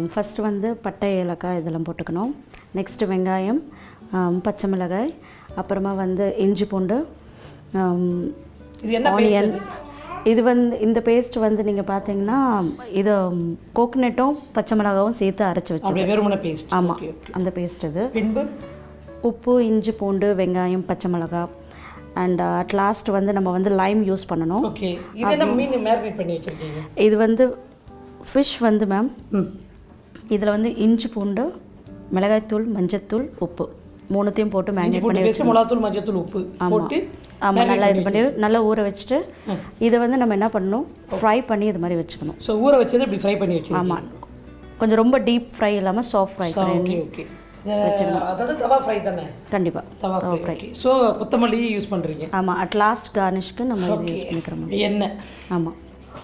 First வந்து பட்டை ஏலக்காய் இதெல்லாம் போட்டுக்கணும் நெக்ஸ்ட்டு வெங்காயம் ஆம், பச்சை மிளகாய் அப்புறமா வந்து இஞ்சி பூண்டு ஆம், இது என்ன ஆனியன் இது வந்து இந்த பேஸ்ட் வந்து நீங்கள் பார்த்தீங்கன்னா இது கோகனட்டும் பச்சை மிளகாவும் சேர்த்து அரைச்சி வச்சு அப்படியே வெறுமன பேஸ்ட் ஆமாம் அந்த பேஸ்ட் இது பின்பு உப்பு இஞ்சி பூண்டு வெங்காயம் பச்சை மிளகாய் அண்ட் அட் லாஸ்ட் வந்து நம்ம வந்து லைம் யூஸ் பண்ணணும் ஓகே இது என்ன மீன் மேரினேட் பண்ணி வச்சிருக்கீங்க இது வந்து ஃபிஷ் வந்து மேம் ம் இதில் வந்து இஞ்சி பூண்டு மிளகாய்த்தூள் மஞ்சத்தூள் உப்பு மூணுத்தையும் போட்டு மேரினேட் போட்டு பண்ணி பேஸ்ட் மிளகாத்தூள் மஞ்சத்தூள் உப்பு போட்டு ஆமாம் நல்லா இது பண்ணி நல்லா ஊற வச்சுட்டு இதை வந்து நம்ம என்ன பண்ணணும் ஃப்ரை பண்ணி இது மாதிரி வச்சுக்கணும் ஸோ ஊற வச்சது இப்படி ஃப்ரை பண்ணி வச்சிருக்கீங்க ஆமாம் கொஞ்சம் ரொம்ப டீப் ஃப்ரை இல்லாமல் சாஃப்ட் ஃப்ரை ஓகே ஓகே அதாவது தவா ஃப்ரை தானே கண்டிப்பாக தவா ஃப்ரை ஓகே ஸோ கொத்தமல்லி யூஸ் பண்ணுறீங்க ஆமாம் அட் லாஸ்ட் கார்னிஷ்க்கு நம்ம இது யூஸ் பண்ணிக்கிறோம் மேம் எண்ணெய் ஆமாம்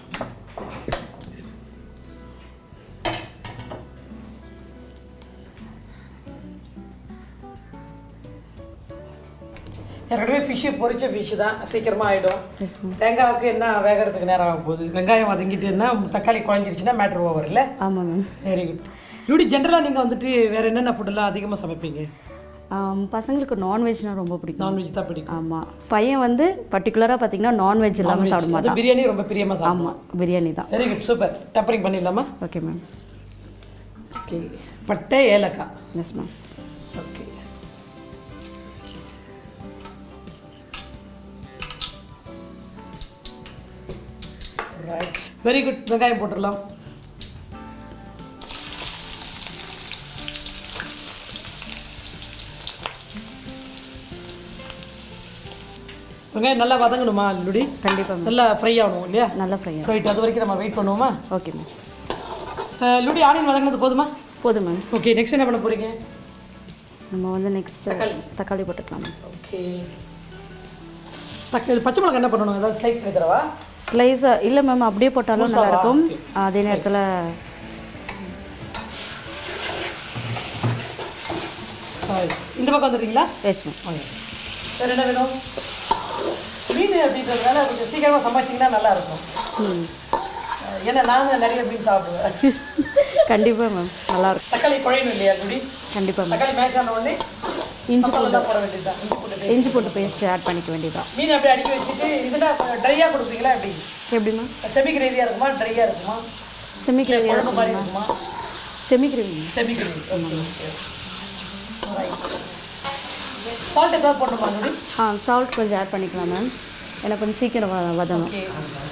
ஏற்கனவே ஃபிஷ்ஷு பொரிச்ச ஃபிஷ் தான் சீக்கிரமாக ஆகிடும் எஸ் மேம் தேங்காவுக்கு என்ன வேகிறதுக்கு நேரம் ஆக போகுது வெங்காயம் வதங்கிட்டுன்னா தக்காளி குழஞ்சிருச்சுன்னா மேட்ரு ஓவர் இல்லை ஆமாம் மேம் வெரி குட் இப்படி ஜென்ரலாக நீங்கள் வந்துட்டு வேறு என்னென்ன ஃபுட்டெல்லாம் அதிகமாக சமைப்பீங்க ஆம், பசங்களுக்கு நான்வெஜ்னால் ரொம்ப பிடிக்கும் நான்வெஜ் தான் பிடிக்கும் ஆமாம் பையன் வந்து பர்டிகுலராக பார்த்தீங்கன்னா நான்வெஜ் இல்லாமல் சாப்பிட அது மாட்டான் பிரியாணி ரொம்ப பிரியமாக சாப்பிடும் ஆமாம் பிரியாணி தான் வெரி குட் சூப்பர் டப்பரிங் பண்ணிடலாமா ஓகே மேம் ஓகே பட்டை ஏலக்காய் yes ma'am okay very good வெங்காயம் போட்டுடலாம் வெங்காயம் நல்லா வதங்கணுமா லுடி கண்டிப்பாக மேம் நல்லா ஃப்ரை ஆகணும் இல்லையா நல்லா ஃப்ரை ரைட் அது வரைக்கும் நம்ம வெயிட் பண்ணுவோமா ஓகே மேம் அஹ், லுடி ஆனியன் வதங்கினது போதுமா போதும் மேம் ஓகே நெக்ஸ்ட் என்ன பண்ண போறீங்க நம்ம வந்து நெக்ஸ்ட் தக்காளி. தக்காளி போட்டுக்கலாம் மேம் ஓகே தக்க இது பச்சை மிளகா என்ன பண்ணணும் ஏதாவது ஸ்லைஸ் பண்ணி தரவா ஸ்லைஸாக இல்லை மேம் அப்படியே போட்டாலும் முழுசாவா? நல்லாயிருக்கும் அதே நேரத்தில் Right. இந்த பக்கம் வந்துடுறீங்களா எஸ் மேம் வாங்க வேறு என்ன வேணும் மீன் அப்படின்றதுனால கொஞ்சம் சீக்கிரமாக சமைச்சிங்கன்னா நல்லா இருக்கும் ம் அஹ், ஏன்னா நான் நிறைய மீன் சாப்பிடுவேன் கண்டிப்பாக மேம் நல்லாயிருக்கும் தக்காளி குழையணும் இல்லையா குடி கண்டிப்பாக மேம் தக்காளி மேட்ச் ஆன உடனே இஞ்சி மசாலா போட வேண்டியதுதான் இஞ்சி போட்டு இஞ்சி போட்டு பேஸ்ட் ஆட் பண்ணிக்க வேண்டியதான் மீன் அப்படியே அடிக்க வச்சுட்டு இதெல்லாம் ட்ரையாக கொடுப்பீங்களா எப்படி எப்படி மேம் செமி கிரேவியாக இருக்குமா ட்ரையாக இருக்குமா செமி இல்லை கிரேவியாக குழம்பு மாதிரி இருக்குமா semi gravy semi gravy okay okay salt ஏதாவது போடணுமா நுடி ஆ சால்ட் கொஞ்சம் ஆட் பண்ணிக்கலாம் மேம் எனக்கு கொஞ்சம் சீக்கிரம் வ வதங்கும் ஓகே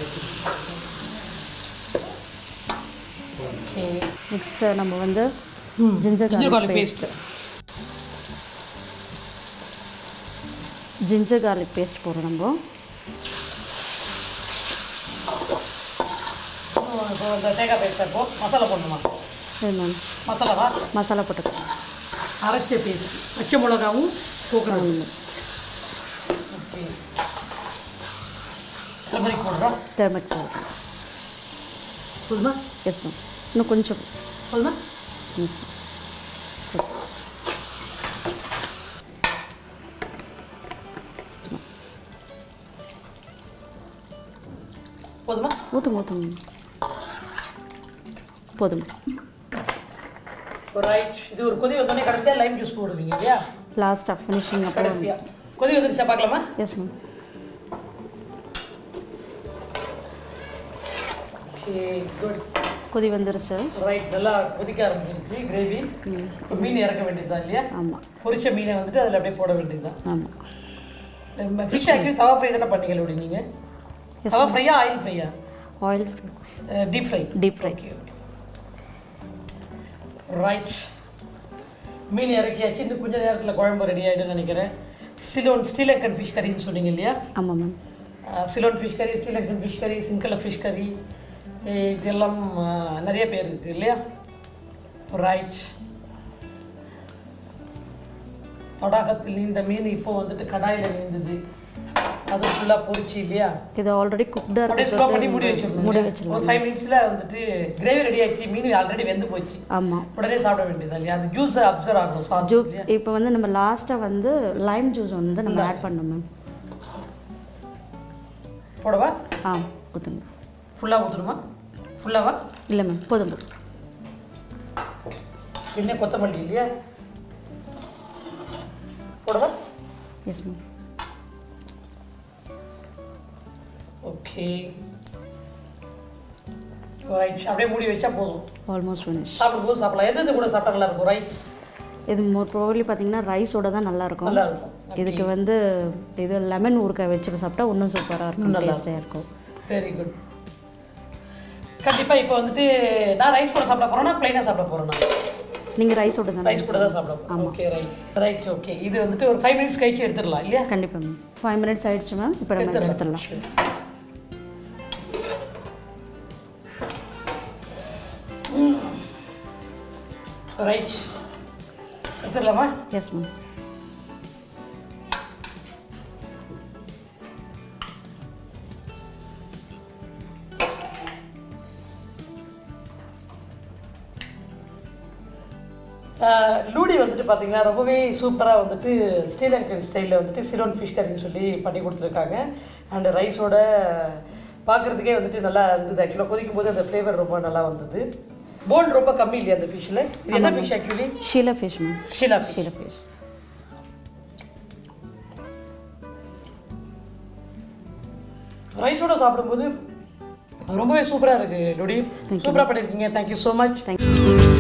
ஓகே நெக்ஸ்ட்டு நம்ம வந்து ம் ginger ginger garlic garlic paste paste. Ginger garlic paste போடுறோம் நம்ம இன்னும் இப்போ இந்த தேங்காய் பேஸ்ட் இப்போ மசாலா போடணுமா சரி மேம் மசாலாவா மசாலா போட்டுக்கலாம் அரைச்ச பேஸ்ட் பச்சை மிளகாவும் கோகனட் ஓகே டர்மரிக் போடுறோம் டர்மரிக் போடுறோம் போதுமா எஸ் மேம் இன்னும் கொஞ்சம் போதுமா ம். போதுமா ஊற்றுங்க ஊற்றுங்க போதும் ரைட் இது ஒரு கொதி வந்தோடனே கடைசியாக லைம் ஜூஸ் போடுவீங்க இல்லையா லாஸ்ட்டாக ஃபினிஷிங் அப்புறம் கடைசியாக கொதி வந்துருச்சா பார்க்கலாமா எஸ் மேம் ஓகே குட் கொதி வந்துருச்சு ரைட் நல்லா கொதிக்க ஆரம்பிச்சிருச்சு கிரேவி இப்போ மீன் இறக்க வேண்டியதுதான் இல்லையா ஆமாம் பொரிச்ச மீனை வந்துட்டு அதில் அப்படியே போட வேண்டியதுதான் ஆமாம் ஃபிஷ் ஆக்சுவலி தவா ஃப்ரை தானே பண்ணீங்க இப்படி நீங்கள் தவா ஃப்ரையா ஆயில் ஃப்ரையா oil deep fry deep fry okay right மீன் இறக்கியாச்சு இன்னும் கொஞ்ச நேரத்தில் குழம்பு ரெடி ஆகிடும்னு நினைக்கிறேன் சிலோன் ஸ்ரீலங்கன் ஃபிஷ் கறின்னு சொன்னீங்க இல்லையா ஆமாம் மேம் சிலோன் ஃபிஷ் கறி ஸ்ரீலங்கன் ஃபிஷ் கறி சிங்கள ஃபிஷ் கறி இதெல்லாம் அஹ், நிறைய பேர் இருக்கு இல்லையா ரைட் தடாகத்தில் நீந்த மீன் இப்போ வந்துட்டு கடாயில் நீந்தது அது ஃபுல்லாக பொரிச்சு இல்லையா இது ஆல்ரெடி குக்டாக அப்படியே ஸ்லோ பண்ணி மூடி மூடி வச்சிடணும் வச்சிடலாம் ஒரு ஃபைவ் மினிட்ஸில் வந்துட்டு கிரேவி ரெடி ஆக்கி மீன் ஆல்ரெடி வெந்து போச்சு ஆமாம் உடனே சாப்பிட வேண்டியது இல்லையா அது ஜூஸ் அப்சர்வ் ஆகணும் சாஸ் ஜூ இல்லையா இப்போ வந்து நம்ம லாஸ்ட்டாக வந்து லைம் ஜூஸ் வந்து நம்ம ஆட் பண்ணோம் மேம் போடவா ஆ ஊற்றுங்க ஃபுல்லாக ஊற்றணுமா ஃபுல்லாவா இல்லை மேம் போதும் போதும் என்ன கொத்தமல்லி இல்லையா போடவா எஸ் மேம் ஓகே ரைட் அப்படியே மூடி வச்சா போதும் ஆல்மோஸ்ட் ஃபினிஷ் சாப்பிடும்போது சாப்பிடலாம் எது இது கூட சாப்பிட்டா நல்லா இருக்கும் ரைஸ் இது மோர் ப்ராபப்ளி பார்த்தீங்கன்னா ரைஸோட தான் நல்லா இருக்கும் நல்லா இருக்கும் இதுக்கு வந்து இது லெமன் ஊறுகாய் வச்சுட்டு சாப்பிட்டா இன்னும் சூப்பராக இருக்கும் நல்லா டேஸ்டியாக இருக்கும் வெரி குட் கண்டிப்பாக இப்போ வந்துட்டு நான் ரைஸ் கூட சாப்பிட போகிறேன்னா ப்ளைனாக சாப்பிட போகிறேன் நான் நீங்கள் ரைஸோட தான் ரைஸ் கூட தான் சாப்பிட போகிறேன் ஓகே ரைட் ரைட் ஓகே இது வந்துட்டு ஒரு ஃபைவ் மினிட்ஸ் கழிச்சு எடுத்துடலாம் இல்லையா கண்டிப்பாக மேம் ஃபைவ் மினிட்ஸ் ஆயிடுச்சு மேம் இப்போ நம்ம இதை எடுத்துடலாம் ரைட் எடுத்துடலாமா எஸ் மேம் ஆஹ் லூடி வந்துட்டு பார்த்தீங்கன்னா ரொம்பவே சூப்பராக வந்துட்டு ஸ்ரீலங்கன் ஸ்டைலில் வந்துட்டு சிரோன் ஃபிஷ் கறின்னு சொல்லி பண்ணி கொடுத்துருக்காங்க அண்ட் ரைஸோட பார்க்குறதுக்கே வந்துட்டு நல்லா இருந்தது ஆக்சுவலாக கொதிக்கும் போது அந்த ஃப்ளேவர் ரொம்ப நல்லா வந்தது போன் ரொம்ப கம்மி இல்லையா அந்த ஃபிஷ்ஷில் இது என்ன fish actually sheela fish ma'am sheela fish sheela fish ரைஸோட சாப்பிடும்போது ரொம்பவே சூப்பராக இருக்குது லூடி சூப்பராக பண்ணியிருக்கீங்க தேங்க்யூ ஸோ மச் தேங்க்யூ